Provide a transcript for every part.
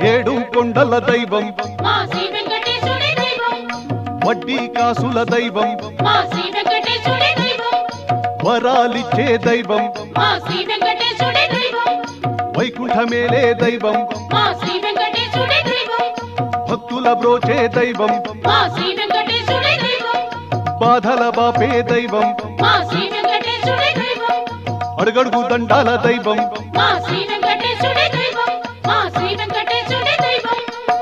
ఏడు కొండల దైవం మా శ్రీ వెంకటేశుడి దైవం వడ్డీ కాసుల దైవం మా శ్రీ వెంకటేశుడి దైవం వరాలిచ్చే దైవం మా శ్రీ వెంకటేశుడి దైవం వైకుంఠమేలే దైవం మా శ్రీ వెంకటేశుడి దైవం భక్తుల బ్రోచే దైవం మా శ్రీ వెంకటేశుడి దైవం బాధల బాపే దైవం మా శ్రీ వెంకటేశుడి దైవం అడుగడుగు దండాల దైవం మా శ్రీ వెంకటేశుడి దైవం మా శ్రీ వెంకటేశుడి దైవం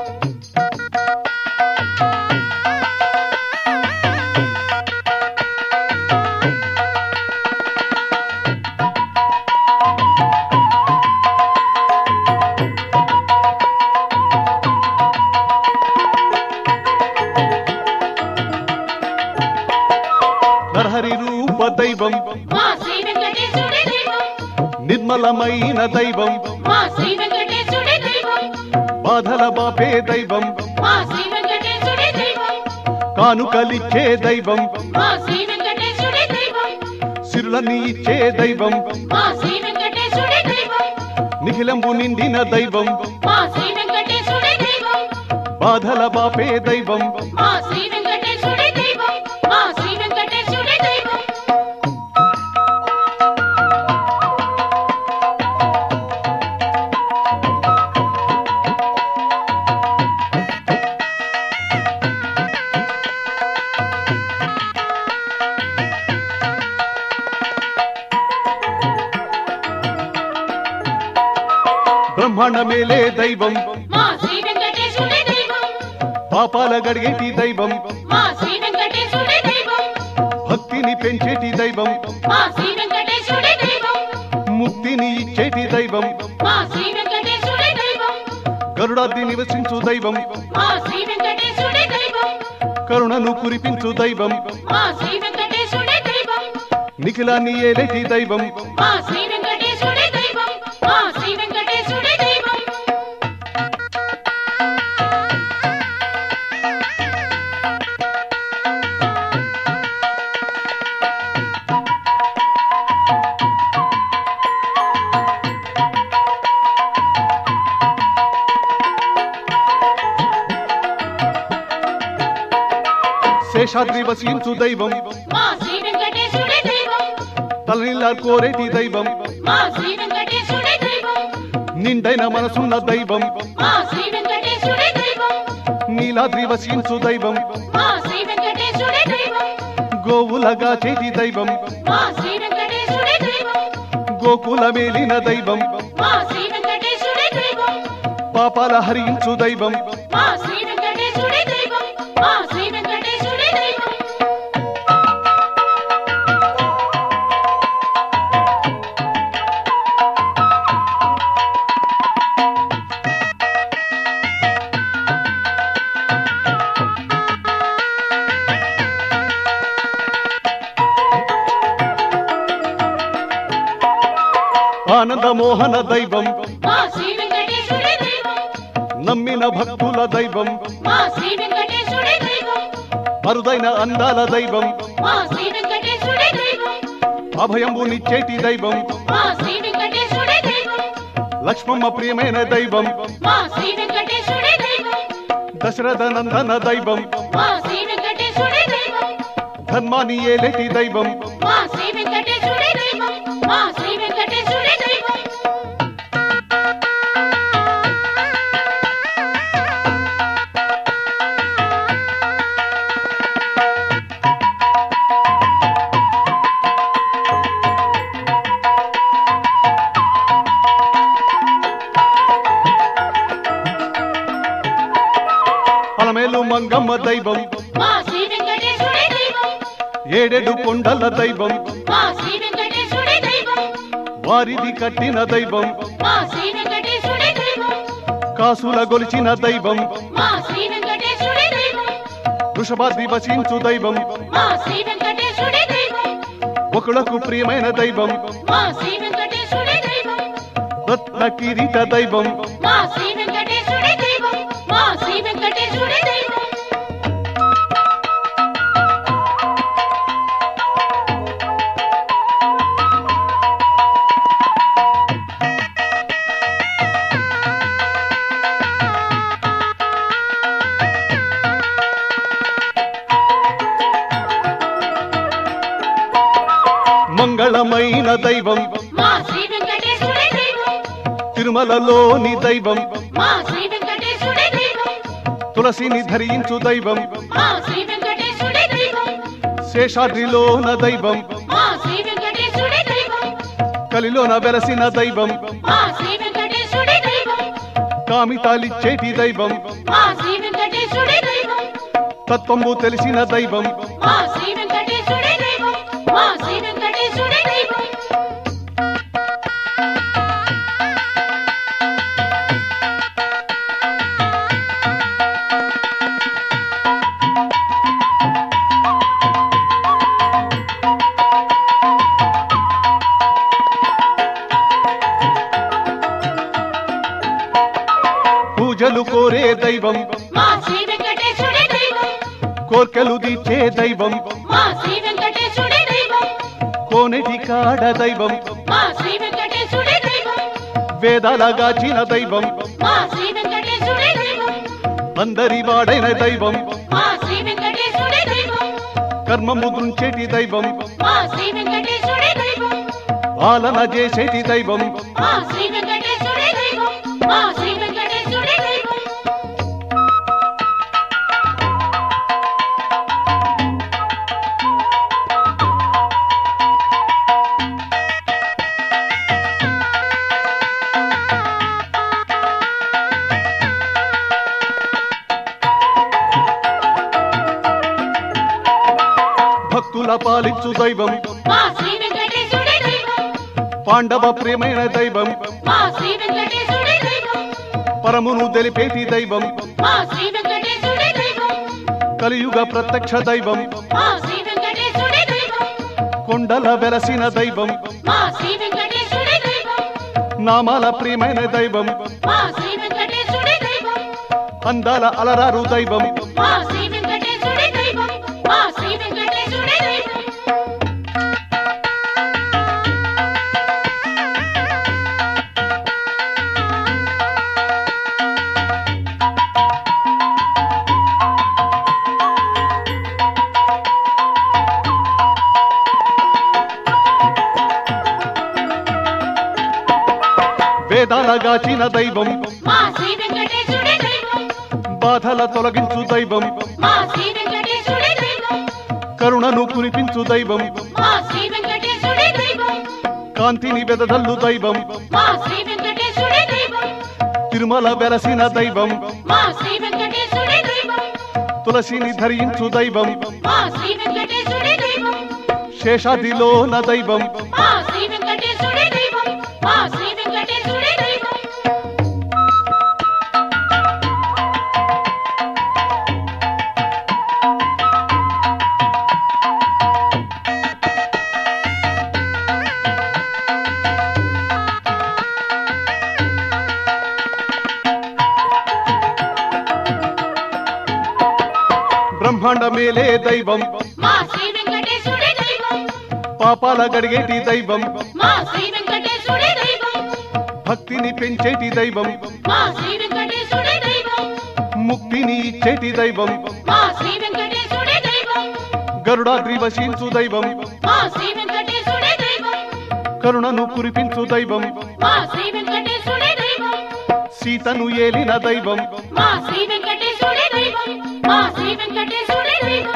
నరహరి రూప దైవం మా శ్రీ వెంకటేశుడి దైవం నిర్మలమైన దైవం మా శ్రీ వెంకటేశుడి దైవం బాధల బాపే దైవం మా శ్రీ వెంకటేశుడి దైవం కానుకలిచ్చే దైవం మా శ్రీ వెంకటేశుడి దైవం సిరులని ఇచ్చే దైవం మా శ్రీ వెంకటేశుడి దైవం నిఖిలంబు నిండిన దైవం మా శ్రీ వెంకటేశుడి దైవం బాధల బాపే దైవం మా శ్రీ వెంకటేశుడి దైవం మా శ్రీ వెంకటేశుడి దైవం బ్రహ్మాండ మేలే దైవం మా శ్రీ వెంకటేశుడి దైవం పాపాల గడిగేటి దైవం మా శ్రీ వెంకటేశుడి దైవం భక్తిని పెంచేటి దైవం మా శ్రీ వెంకటేశుడి దైవం ముక్తిని ఇచ్చేటి దైవం మా శ్రీ వెంకటేశుడి దైవం గరుడాది నివసించు దైవం మా శ్రీ వెంకటేశుడి దైవం కరుణను కురిపించు దైవం మా శ్రీ వెంకటేశుడి దైవం నిఖిలాన్ని ఏలేటి దైవం మా శ్రీ వెంకటేశుడి దైవం మా శ్రీ వెంకటేశుడి దైవం శేషాద్రి వసించు దైవం మా శ్రీ వెంకటేశుడి దైవం తలనిల్లా కోరేటి దైవం మా శ్రీ వెంకటేశుడి దైవం నిండైన మనసున్న దైవం మా శ్రీ వెంకటేశుడి దైవం నీలాద్రి వసించు దైవం మా శ్రీ వెంకటేశుడి దైవం గోవులగా చేటి దైవం మా శ్రీ వెంకటేశుడి దైవం గోకుల మేలిన దైవం మా శ్రీ వెంకటేశుడి దైవం పాపాల హరించు దైవం మా శ్రీ వెంకటేశుడి దైవం మా శ్రీ వెంకటేశుడి దైవం ఆనంద మోహన దైవం మా శ్రీ వెంకటేశుడి దైవం నమ్మిన భక్తుల దైవం మా శ్రీ వెంకటేశుడి దైవం అరుదైన అందాల దైవం మా శ్రీ వెంకటేశుడి దైవం అభయంబునిచ్చేటి దైవం మా శ్రీ వెంకటేశుడి దైవం లక్ష్మమ్మ ప్రియమైన దైవం మా శ్రీ వెంకటేశుడి దైవం దశరథ నందన దైవం మా శ్రీ వెంకటేశుడి దైవం ధర్మాన్ని ఏలేటి దైవం మా శ్రీ వెంకటేశుడి దైవం మా శ్రీ వెంకటేశుడి దైవం అలమేలు మంగమ్మ దైవం మా శ్రీ వెంకటేశుడి దైవం ఏడేడు కొండల దైవం మా శ్రీ వెంకటేశుడి దైవం వారిది కట్టిన దైవం మా శ్రీ వెంకటేశుడి దైవం కాసుల గొలిచిన దైవం మా శ్రీ వెంకటేశుడి దైవం వృషభాద్రి వసించు దైవం మా శ్రీ వెంకటేశుడి దైవం ఒకలకు ప్రియమైన దైవం మా శ్రీ వెంకటేశుడి దైవం రత్న కిరీట దైవం మా శ్రీ వెంకటేశుడి దైవం మా శ్రీ వెంకటేశుడి దైవం శరణమైన దైవం మా శ్రీ వెంకటేశుడే దైవం తిరుమలలోని దైవం మా శ్రీ వెంకటేశుడే దైవం తులసిని ధరించు దైవం మా శ్రీ వెంకటేశుడే దైవం శేషాద్రిలోన దైవం మా శ్రీ వెంకటేశుడే దైవం కలిలోన వెలసిన దైవం మా శ్రీ వెంకటేశుడే దైవం కామితాలిచ్చేటి దైవం మా శ్రీ వెంకటేశుడే దైవం తత్వము తెలిసిన దైవం మా శ్రీ వెంకటేశుడే దైవం మా శ్రీ వెంకటేశుడే దైవం పూజలు కోరే దైవం మా శ్రీ వెంకటేశుడే దైవం కోర్కెలు తీర్చే దైవం మా శ్రీ వెంకటేశుడే దైవం కోనెటి కాడ దైవం మా శ్రీ వెంకటేశుడే దైవం వేదాల గాచిన దైవం మా శ్రీ వెంకటేశుడే దైవం అందరి వాడైన దైవం మా శ్రీ వెంకటేశుడే దైవం కర్మము దృంచేటి దైవం మా శ్రీ వెంకటేశుడే దైవం పాలన చేసేటి దైవం మా శ్రీ వెంకటేశుడే దైవం మా శ్రీ వెంకటేశుడే దైవం భక్తుల పాలించు దైవం మా శ్రీ వెంకటేశుడే దైవం పాండవ ప్రేమైన దైవం మా శ్రీ వెంకటేశుడే దైవం పరమును తెలిపేటి దైవం మా శ్రీ వెంకటేశుడే దైవం కలియుగ ప్రత్యక్ష దైవం మా శ్రీ వెంకటేశుడే దైవం కొండల వెలసిన దైవం మా శ్రీ వెంకటేశుడే దైవం నామాల ప్రియమైన దైవం మా శ్రీ వెంకటేశుడే దైవం అందాల అలరారు దైవం మా శ్రీ వెంకటేశుడే దైవం మా శ్రీ వెంకటేశుడే దైవం వేదాల గాచిన దైవం మా శ్రీ వెంకటేశుడే దైవం బాధల తొలగించు దైవం మా శ్రీ వెంకటేశుడే దైవం కరుణను కురిపించు దైవం మా శ్రీ వెంకటేశుడే దైవం కాంతిని వెదదల్లు దైవం మా శ్రీ వెంకటేశుడే దైవం తిరుమల వెలసిన దైవం మా శ్రీ వెంకటేశుడే దైవం తులసిని ధరించు దైవం మా శ్రీ వెంకటేశుడే దైవం శేషాదిలోన దైవం మా శ్రీ వెంకటేశుడే దైవం మా శ్రీ వెంకటేశుడే దైవం బ్రహ్మాండ మేలే దైవం మా శ్రీ వెంకటేశుడే దైవం పాపాల గడిగేటి దైవం మా శ్రీ వెంకటేశుడే దైవం భక్తిని పెంచేటి దైవం మా శ్రీ వెంకటేశుడే దైవం ముక్తిని ఇచ్చేటి దైవం మా శ్రీ వెంకటేశుడే దైవం గరుడాద్రి వశించు దైవం మా శ్రీ వెంకటేశుడే దైవం కరుణను కురిపించు దైవం మా శ్రీ వెంకటేశుడే దైవం సీతను ఏలిన దైవం మా శ్రీ వెంకటేశుడే దైవం మా శ్రీ వెంకటేశుడే దైవం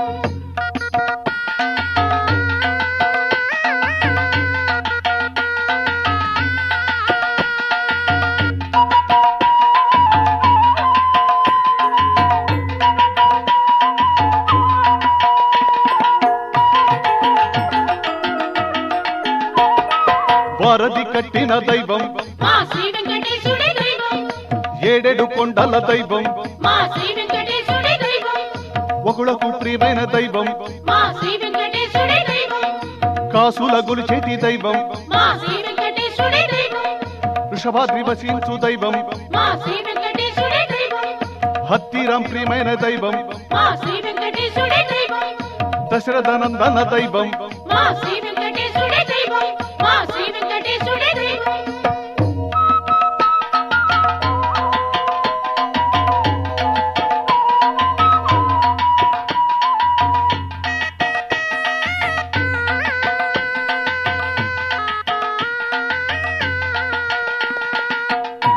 వారధి కట్టిన దైవం మా శ్రీ వెంకటేశుడే దైవం ఏడేడు కొండల దైవం మా శ్రీ వెంకటేశుడే దైవం ఒకళకు ప్రియమైన దైవం మా శ్రీ వెంకటేశుడే దైవం కాసుల గొలిచేటి దైవం మా శ్రీ వెంకటేశుడే దైవం వృషభాద్రి వసించు దైవం మా శ్రీ వెంకటేశుడే దైవం హత్తిరాం ప్రియమైన దైవం మా శ్రీ వెంకటేశుడే దైవం దశరథనందన దైవం మా శ్రీ వెంకటేశుడే దైవం మా శ్రీ వెంకటేశుడే దైవం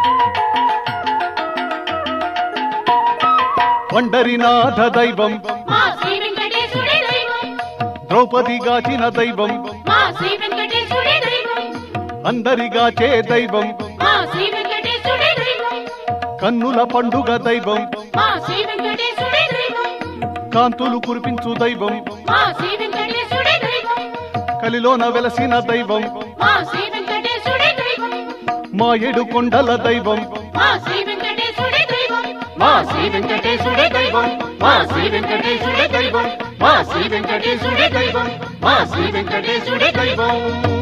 పండరినాథ దైవం మా శ్రీ వెంకటేశుడే దైవం ద్రౌపది గాచిన దైవం మా శ్రీ వెంకటేశుడే దైవం అందరిగాచే దైవం మా శ్రీ వెంకటేశుడే దైవం కన్నుల పండుగ దైవం మా శ్రీ వెంకటేశుడే దైవం కాంతులు కురిపించు దైవం మా శ్రీ వెంకటేశుడే దైవం కలిలోన వెలసిన దైవం మా శ్రీ వెంకటేశుడే దైవం మా ఏడు కొండల దైవం మా శ్రీ వెంకటేశుడే దైవం మా శ్రీ వెంకటేశుడే దైవం మా శ్రీ వెంకటేశుడే దైవం మా శ్రీ వెంకటేశుడే దైవం మా శ్రీ వెంకటేశుడే దైవం